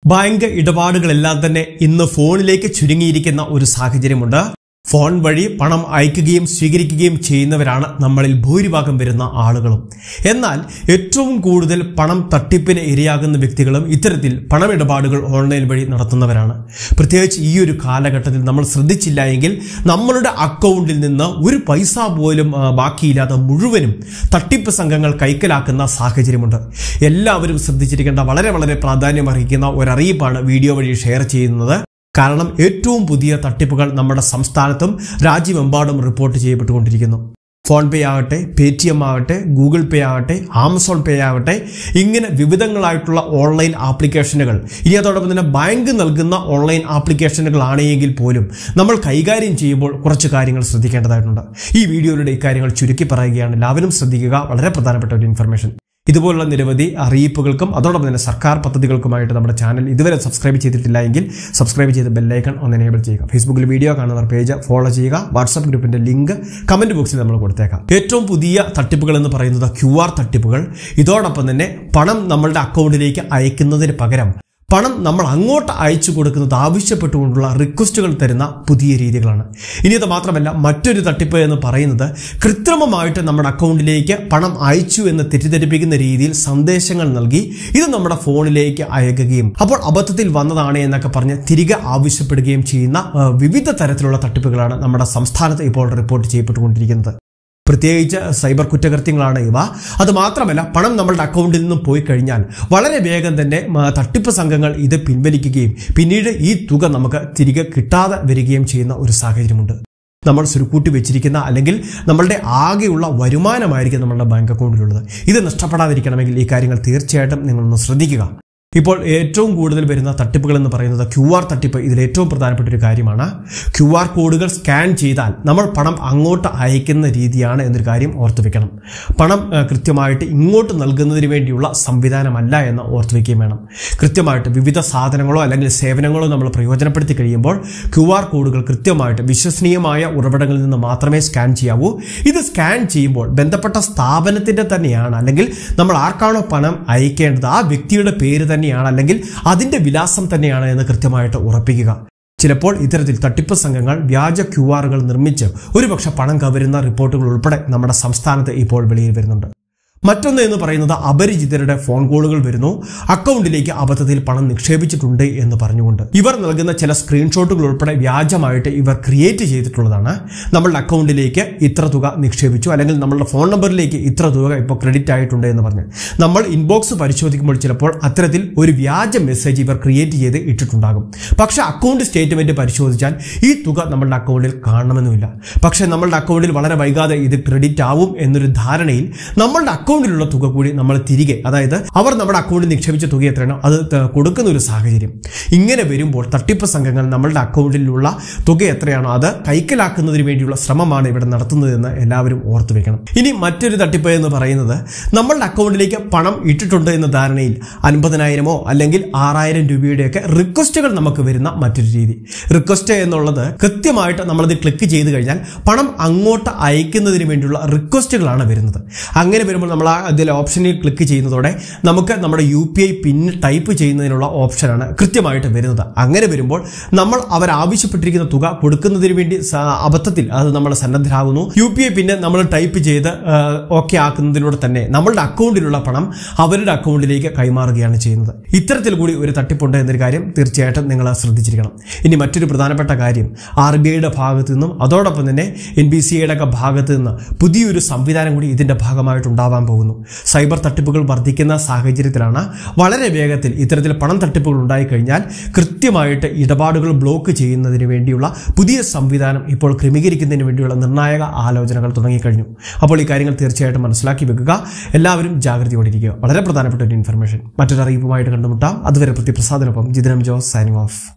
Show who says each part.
Speaker 1: bank ഇടപാടുകളെല്ലാം തന്നെ ഇന്ന് ഫോണിലേക്ക് ചുരുങ്ങിയിരിക്കുന്ന ഒരു സാഹചര്യമുണ്ട് ഫോൺ വഴി പണം അയക്കുകയും സ്വീകരിക്കുകയും ചെയ്യുന്നവരാണ് നമ്മളിൽ ഭൂരിഭാഗം വരുന്ന ആളുകളും എന്നാൽ ഏറ്റവും കൂടുതൽ പണം തട്ടിപ്പിന് ഇരയാകുന്ന വ്യക്തികളും ഇത്തരത്തിൽ പണമിടപാടുകൾ ഓൺലൈൻ വഴി നടത്തുന്നവരാണ് പ്രത്യേകിച്ച് ഈ ഒരു കാലഘട്ടത്തിൽ നമ്മൾ ശ്രദ്ധിച്ചില്ല എങ്കിൽ നമ്മളുടെ അക്കൗണ്ടിൽ നിന്ന് ഒരു പൈസ പോലും ആ, ബാക്കിയില്ലാതെ മുഴുവനും തട്ടിപ്പ് സംഘങ്ങൾ കൈക്കലാക്കുന്ന സാഹചര്യമുണ്ട് എല്ലാവരും ശ്രദ്ധിച്ചിരിക്കേണ്ട വളരെ വളരെ പ്രാധാന്യം അർഹിക്കുന്ന ഒരു അറിയിപ്പാണ് വീഡിയോ വഴി ഷെയർ ചെയ്യുന്നത് കാരണം ഏറ്റവും പുതിയ തട്ടിപ്പുകൾ നമ്മുടെ സംസ്ഥാനത്തും രാജ്യമെമ്പാടും റിപ്പോർട്ട് ചെയ്യപ്പെട്ടുകൊണ്ടിരിക്കുന്നു ഫോൺ പേ ആകട്ടെ പേ ടി എം ആകട്ടെ ഗൂഗിൾ പേ ആകട്ടെ ആമസോൺ പേ ആകട്ടെ ഇങ്ങനെ വിവിധങ്ങളായിട്ടുള്ള ഓൺലൈൻ ആപ്ലിക്കേഷനുകൾ ഇനി അതോടൊപ്പം തന്നെ ബാങ്ക് നൽകുന്ന ഓൺലൈൻ ആപ്ലിക്കേഷനുകളാണെങ്കിൽ പോലും നമ്മൾ കൈകാര്യം ചെയ്യുമ്പോൾ കുറച്ച് കാര്യങ്ങൾ ശ്രദ്ധിക്കേണ്ടതായിട്ടുണ്ട് ഈ വീഡിയോയിലൂടെ ഇക്കാര്യങ്ങൾ ചുരുക്കി പറയുകയാണ് എല്ലാവരും ശ്രദ്ധിക്കുക വളരെ പ്രധാനപ്പെട്ട ഒരു ഇൻഫർമേഷൻ ഇതുപോലുള്ള നിരവധി അറിയിപ്പുകൾക്കും അതോടൊപ്പം തന്നെ സർക്കാർ പദ്ധതികൾക്കുമായിട്ട് നമ്മുടെ ചാനൽ ഇതുവരെ സബ്സ്ക്രൈബ് ചെയ്തിട്ടില്ല എങ്കിൽ സബ്സ്ക്രൈബ് ചെയ്ത് ബെല്ലൈക്കൺ ഒന്ന് എനേബിൾ ചെയ്യുക ഫേസ്ബുക്കിൽ വീഡിയോ കാണുന്നവർ പേജ് ഫോളോ ചെയ്യുക വാട്സ്ആപ്പ് ഗ്രൂപ്പിന്റെ ലിങ്ക് കമന്റ് ബോക്സിൽ നമ്മൾ കൊടുത്തേക്കാം ഏറ്റവും പുതിയ തട്ടിപ്പുകൾ എന്ന് പറയുന്നത് ക്യു ആർ തട്ടിപ്പുകൾ ഇതോടൊപ്പം തന്നെ പണം നമ്മളുടെ അക്കൗണ്ടിലേക്ക് അയക്കുന്നതിന് പകരം പണം നമ്മൾ അങ്ങോട്ട് അയച്ചു കൊടുക്കുന്നത് ആവശ്യപ്പെട്ടുകൊണ്ടുള്ള റിക്വസ്റ്റുകൾ തരുന്ന പുതിയ രീതികളാണ് ഇനി അത് മാത്രമല്ല മറ്റൊരു തട്ടിപ്പ് എന്ന് പറയുന്നത് കൃത്രിമമായിട്ട് നമ്മുടെ അക്കൗണ്ടിലേക്ക് പണം അയച്ചു എന്ന് തെറ്റിദ്ധരിപ്പിക്കുന്ന രീതിയിൽ സന്ദേശങ്ങൾ നൽകി ഇത് നമ്മുടെ ഫോണിലേക്ക് അയക്കുകയും അപ്പോൾ അബദ്ധത്തിൽ വന്നതാണ് എന്നൊക്കെ പറഞ്ഞ് തിരികെ ആവശ്യപ്പെടുകയും ചെയ്യുന്ന ആ, വിവിധ തരത്തിലുള്ള തട്ടിപ്പുകളാണ് നമ്മുടെ സംസ്ഥാനത്ത് ഇപ്പോൾ റിപ്പോർട്ട് ചെയ്യപ്പെട്ടുകൊണ്ടിരിക്കുന്നത് പ്രത്യേകിച്ച് സൈബർ കുറ്റകൃത്യങ്ങളാണ് ഇവ അത് മാത്രമല്ല പണം നമ്മളുടെ അക്കൗണ്ടിൽ നിന്നും പോയി കഴിഞ്ഞാൽ വളരെ വേഗം തന്നെ മ, തട്ടിപ്പ് സംഘങ്ങൾ ഇത് പിൻവലിക്കുകയും പിന്നീട് ഈ തുക നമുക്ക് തിരികെ കിട്ടാതെ വരികയും ചെയ്യുന്ന ഒരു സാഹചര്യമുണ്ട് നമ്മൾ സുരുക്കൂട്ടി വെച്ചിരിക്കുന്ന അല്ലെങ്കിൽ നമ്മളുടെ ആകെയുള്ള വരുമാനമായിരിക്കും നമ്മളുടെ ബാങ്ക് അക്കൗണ്ടിലുള്ളത് ഇത് നഷ്ടപ്പെടാതിരിക്കണമെങ്കിൽ ഈ കാര്യങ്ങൾ തീർച്ചയായിട്ടും നിങ്ങളൊന്ന് ശ്രദ്ധിക്കുക ഇപ്പോൾ ഏറ്റവും കൂടുതൽ വരുന്ന തട്ടിപ്പുകൾ എന്ന് പറയുന്നത് ക്യു ആർ തട്ടിപ്പ് ഇതിൽ ഏറ്റവും പ്രധാനപ്പെട്ട ഒരു കാര്യമാണ് ക്യു ആർ കോഡുകൾ സ്കാൻ ചെയ്താൽ നമ്മൾ പണം അങ്ങോട്ട് അയക്കുന്ന രീതിയാണ് എന്നൊരു കാര്യം ഓർത്തു വെക്കണം പണം ഏഹ്, കൃത്യമായിട്ട് ഇങ്ങോട്ട് നൽകുന്നതിന് വേണ്ടിയുള്ള സംവിധാനമല്ല എന്ന് ഓർത്തു വെക്കുകയും വേണം കൃത്യമായിട്ട് വിവിധ സാധനങ്ങളോ അല്ലെങ്കിൽ സേവനങ്ങളോ നമ്മൾ പ്രയോജനപ്പെടുത്തി കഴിയുമ്പോൾ ക്യു ആർ കോഡുകൾ കൃത്യമായിട്ട് വിശ്വസനീയമായ ഉറവിടങ്ങളിൽ നിന്ന് മാത്രമേ സ്കാൻ ചെയ്യാവൂ ഇത് സ്കാൻ ചെയ്യുമ്പോൾ ബന്ധപ്പെട്ട സ്ഥാപനത്തിന്റെ തന്നെയാണ് അല്ലെങ്കിൽ നമ്മൾ ആർക്കാണോ പണം അയക്കേണ്ടത് ആ വ്യക്തിയുടെ പേര് തന്നെയാണ് അല്ലെങ്കിൽ അതിന്റെ വിലാസം തന്നെയാണ് എന്ന് കൃത്യമായിട്ട് ഉറപ്പിക്കുക ചിലപ്പോൾ ഇത്തരത്തിൽ തട്ടിപ്പ് സംഘങ്ങൾ വ്യാജ ക്യു ആറുകൾ നിർമ്മിച്ച് ഒരുപക്ഷെ പണം കവരുന്ന റിപ്പോർട്ടുകൾ ഉൾപ്പെടെ നമ്മുടെ സംസ്ഥാനത്ത് ഇപ്പോൾ വെളിയിൽ വരുന്നുണ്ട് മറ്റൊന്ന് എന്ന് പറയുന്നത് അപരിചിതരുടെ ഫോൺ കോളുകൾ വരുന്നു അക്കൗണ്ടിലേക്ക് അബദ്ധത്തിൽ പണം നിക്ഷേപിച്ചിട്ടുണ്ട് എന്ന് പറഞ്ഞുകൊണ്ട് ഇവർ നൽകുന്ന ചില സ്ക്രീൻഷോട്ടുകൾ ഉൾപ്പെടെ വ്യാജമായിട്ട് ഇവർ ക്രിയേറ്റ് ചെയ്തിട്ടുള്ളതാണ് നമ്മളുടെ അക്കൗണ്ടിലേക്ക് ഇത്ര തുക നിക്ഷേപിച്ചു അല്ലെങ്കിൽ നമ്മളുടെ ഫോൺ നമ്പറിലേക്ക് ഇത്ര തുക ഇപ്പോൾ ക്രെഡിറ്റ് ആയിട്ടുണ്ട് എന്ന് പറഞ്ഞ് നമ്മൾ ഇൻബോക്സ് പരിശോധിക്കുമ്പോൾ ചിലപ്പോൾ അത്തരത്തിൽ ഒരു വ്യാജ മെസ്സേജ് ഇവർ ക്രിയേറ്റ് ചെയ്ത് ഇട്ടിട്ടുണ്ടാകും പക്ഷേ അക്കൗണ്ട് സ്റ്റേറ്റ്മെന്റ് പരിശോധിച്ചാൽ ഈ തുക നമ്മളുടെ അക്കൗണ്ടിൽ കാണണമെന്നുമില്ല പക്ഷേ നമ്മളുടെ അക്കൗണ്ടിൽ വളരെ വൈകാതെ ഇത് ക്രെഡിറ്റ് ആവും എന്നൊരു ധാരണയിൽ നമ്മളുടെ അക്കൗണ്ടിലുള്ള തുക കൂടി നമ്മൾ തിരികെ അതായത് അവർ നമ്മുടെ അക്കൗണ്ടിൽ നിക്ഷേപിച്ച തുക എത്രയാണോ അത് ത- കൊടുക്കുന്ന ഒരു സാഹചര്യം ഇങ്ങനെ വരുമ്പോൾ തട്ടിപ്പ് സംഘങ്ങൾ നമ്മളുടെ അക്കൗണ്ടിലുള്ള തുക എത്രയാണോ അത് കൈക്കലാക്കുന്നതിന് വേണ്ടിയുള്ള ശ്രമമാണ് ഇവിടെ നടത്തുന്നതെന്ന് എല്ലാവരും ഓർത്തു വെക്കണം ഇനി മറ്റൊരു തട്ടിപ്പ് എന്ന് പറയുന്നത് നമ്മളുടെ അക്കൗണ്ടിലേക്ക് പണം ഇട്ടിട്ടുണ്ട് എന്ന ധാരണയിൽ അൻപതിനായിരമോ അല്ലെങ്കിൽ ആറായിരം രൂപയുടെയൊക്കെ റിക്വസ്റ്റുകൾ നമുക്ക് വരുന്ന മറ്റൊരു രീതി റിക്വസ്റ്റ് എന്നുള്ളത് കൃത്യമായിട്ട് നമ്മളത് ക്ലിക്ക് ചെയ്ത് കഴിഞ്ഞാൽ പണം അങ്ങോട്ട് അയക്കുന്നതിന് വേണ്ടിയുള്ള റിക്വസ്റ്റുകളാണ് വരുന്നത് അങ്ങനെ വരുമ്പോൾ നമ്മൾ ആ അതിൽ ഓപ്ഷനിൽ ക്ലിക്ക് ചെയ്യുന്നതോടെ നമുക്ക് നമ്മുടെ U P I pin type ചെയ്യുന്നതിനുള്ള ഓപ്ഷനാണ് കൃത്യമായിട്ട് വരുന്നത് അങ്ങനെ വരുമ്പോൾ നമ്മൾ അവർ ആവശ്യപ്പെട്ടിരിക്കുന്ന തുക കൊടുക്കുന്നതിന് വേണ്ടി സ- അബദ്ധത്തിൽ അത് നമ്മൾ സന്നദ്ധരാകുന്നു യു പി ഐ പിന്നെ നമ്മൾ ടൈപ്പ് ചെയ്ത് ഓക്കെ ആക്കുന്നതിലൂടെ തന്നെ നമ്മളുടെ അക്കൗണ്ടിലുള്ള പണം അവരുടെ അക്കൗണ്ടിലേക്ക് കൈമാറുകയാണ് ചെയ്യുന്നത് ഇത്തരത്തിൽ കൂടി ഒരു തട്ടിപ്പുണ്ട് എന്നൊരു കാര്യം തീർച്ചയായിട്ടും നിങ്ങൾ ശ്രദ്ധിച്ചിരിക്കണം ഇനി മറ്റൊരു പ്രധാനപ്പെട്ട കാര്യം ആർ ബി ഐയുടെ ഭാഗത്തു നിന്നും അതോടൊപ്പം തന്നെ എൻ ബി സി ഐയുടെ ഒക്കെ ഭാഗത്തു നിന്ന് പുതിയൊരു സംവിധാനം കൂടി ഇതിന്റെ ഭാഗമായിട്ട് ഉണ്ടാവാൻ പോകുന്നു സൈബർ തട്ടിപ്പുകൾ വർദ്ധിക്കുന്ന സാഹചര്യത്തിലാണ് വളരെ വേഗത്തിൽ ഇത്തരത്തിൽ പണം തട്ടിപ്പുകൾ ഉണ്ടായിക്കഴിഞ്ഞാൽ കൃത്യമായിട്ട് ഇടപാടുകൾ ബ്ലോക്ക് ചെയ്യുന്നതിന് വേണ്ടിയുള്ള പുതിയ സംവിധാനം ഇപ്പോൾ ക്രമീകരിക്കുന്നതിന് വേണ്ടിയുള്ള നിർണായക ആലോചനകൾ തുടങ്ങിക്കഴിഞ്ഞു അപ്പോൾ ഈ കാര്യങ്ങൾ തീർച്ചയായിട്ടും മനസ്സിലാക്കി വെക്കുക എല്ലാവരും ജാഗ്രതയോടിരിക്കുക വളരെ പ്രധാനപ്പെട്ട ഒരു ഇൻഫർമേഷൻ മറ്റൊരു അറിയിപ്പുമായിട്ട് കണ്ടുമുട്ടാം അതുവരെ പ്രതിപ്രസാദിനൊപ്പം ജിതനം ജോസ് സൈനിങ് ഓഫ്